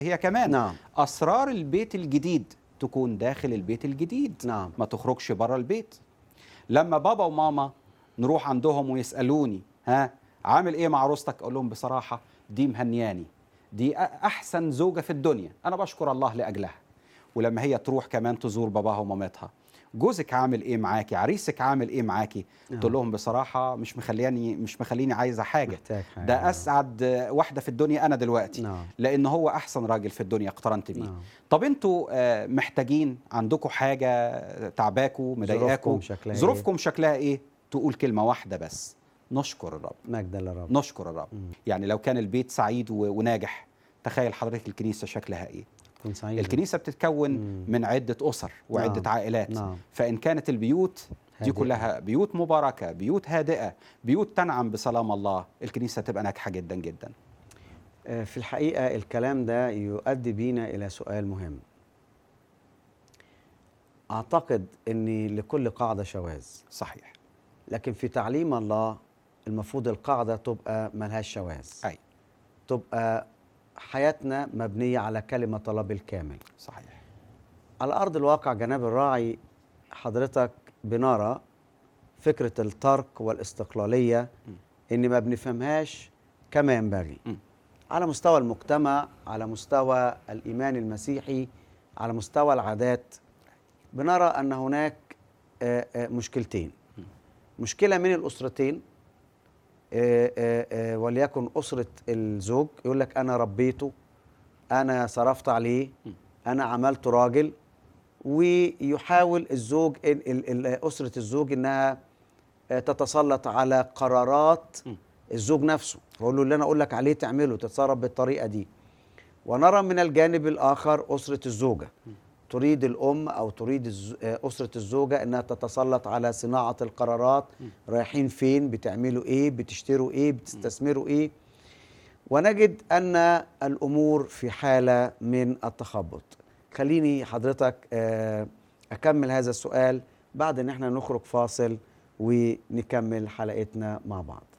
هي كمان نعم اسرار البيت الجديد تكون داخل البيت الجديد نعم ما تخرجش بره البيت لما بابا وماما نروح عندهم ويسالوني ها عامل ايه مع عروستك اقول لهم بصراحه دي مهنياني دي أ- احسن زوجه في الدنيا انا بشكر الله لاجلها ولما هي تروح كمان تزور باباها ومامتها جوزك عامل ايه معاكي عريسك عامل ايه معاكي نعم. تقول لهم بصراحه مش مخلياني مش مخليني عايزه حاجه محتاج حاجة. ده اسعد واحده في الدنيا انا دلوقتي نعم لان هو احسن راجل في الدنيا اقترنت بيه نعم طب انتوا آه، محتاجين عندكم حاجه تعباكوا مضايقاكوا ظروفكم شكلها إيه؟ ظروفكم شكلها ايه تقول كلمه واحده بس نشكر الرب مجدا للرب نشكر الرب مم. يعني لو كان البيت سعيد و- وناجح تخيل حضرتك الكنيسه شكلها ايه كن سعيد الكنيسه بتتكون مم. من عده اسر وعده نعم. عائلات نعم فان كانت البيوت دي هادئة. كلها بيوت مباركه بيوت هادئه بيوت تنعم بسلام الله الكنيسه تبقى ناجحه جدا جدا آه، في الحقيقة الكلام ده يؤدي بينا إلى سؤال مهم أعتقد أن لكل قاعدة شواذ صحيح لكن في تعليم الله المفروض القاعدة تبقى ملهاش شواذ اي تبقى حياتنا مبنية على كلمة الله بالكامل صحيح على أرض الواقع جناب الراعي حضرتك بنرى فكرة الترك والاستقلالية م. إن ما بنفهمهاش كما ينبغي م. على مستوى المجتمع على مستوى الإيمان المسيحي على مستوى العادات بنرى أن هناك آه، آه، مشكلتين م. مشكلة من الأسرتين آه، آه، آه، وليكن أسرة الزوج يقول لك أنا ربيته أنا صرفت عليه م. أنا عملته راجل ويحاول الزوج ال- ال- ال- أسرة الزوج إنها آه، تتسلط على قرارات م. الزوج نفسه يقول له اللي أنا أقول لك عليه تعمله تتصرف بالطريقة دي ونرى من الجانب الآخر أسرة الزوجة تريد الأم أو تريد الز- آه، أسرة الزوجة أنها تتسلط على صناعة القرارات رايحين فين بتعملوا إيه بتشتروا إيه بتستثمروا إيه ونجد أن الأمور في حالة من التخبط خليني حضرتك آه، أكمل هذا السؤال بعد أن احنا نخرج فاصل ونكمل حلقتنا مع بعض